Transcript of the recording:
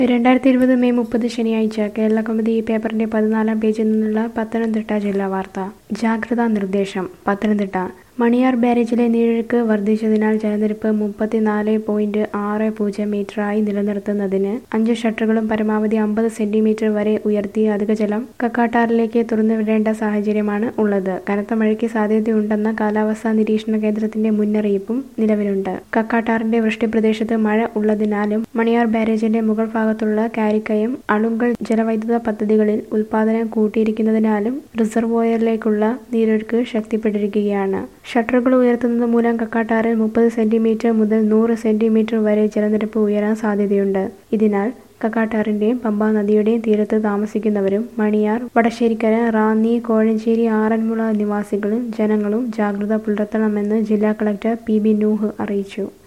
രണ്ടായിരത്തി ഇരുപത് മെയ് മുപ്പത് ശനിയാഴ്ച കേരള കൗമുദി ഈ പേപ്പറിന്റെ പതിനാലാം പേജിൽ നിന്നുള്ള പത്തനംതിട്ട ജില്ലാ വാർത്ത ജാഗ്രതാ നിർദ്ദേശം പത്തനംതിട്ട മണിയാർ ബാരേജിലെ നീരൊഴുക്ക് വർദ്ധിച്ചതിനാൽ ജലനിരപ്പ് മുപ്പത്തിനാല് പോയിന്റ് ആറ് പൂജ്യം മീറ്ററായി നിലനിർത്തുന്നതിന് അഞ്ച് ഷട്ടറുകളും പരമാവധി അമ്പത് സെന്റിമീറ്റർ വരെ ഉയർത്തി അധിക ജലം കക്കാട്ടാറിലേക്ക് തുറന്നുവിടേണ്ട സാഹചര്യമാണ് ഉള്ളത് കനത്ത മഴയ്ക്ക് സാധ്യതയുണ്ടെന്ന കാലാവസ്ഥാ നിരീക്ഷണ കേന്ദ്രത്തിന്റെ മുന്നറിയിപ്പും നിലവിലുണ്ട് കക്കാട്ടാറിന്റെ വൃഷ്ടിപ്രദേശത്ത് മഴ ഉള്ളതിനാലും മണിയാർ ബാരേജിന്റെ മുകൾ ഭാഗത്തുള്ള കാരിക്കയം അളുങ്കൽ ജലവൈദ്യുത പദ്ധതികളിൽ ഉൽപാദനം കൂട്ടിയിരിക്കുന്നതിനാലും റിസർവോയറിലേക്കുള്ള നീരൊഴുക്ക് ശക്തിപ്പെട്ടിരിക്കുകയാണ് ഷട്ടറുകൾ ഉയർത്തുന്നത് മൂലം കക്കാട്ടാറിൽ മുപ്പത് സെന്റിമീറ്റർ മുതൽ നൂറ് സെന്റിമീറ്റർ വരെ ജലനിരപ്പ് ഉയരാൻ സാധ്യതയുണ്ട് ഇതിനാൽ കക്കാട്ടാറിന്റെയും പമ്പാ നദിയുടെയും തീരത്ത് താമസിക്കുന്നവരും മണിയാർ വടശ്ശേരിക്കര റാന്നി കോഴഞ്ചേരി ആറന്മുള നിവാസികളും ജനങ്ങളും ജാഗ്രത പുലർത്തണമെന്ന് ജില്ലാ കളക്ടർ പി ബി നൂഹ് അറിയിച്ചു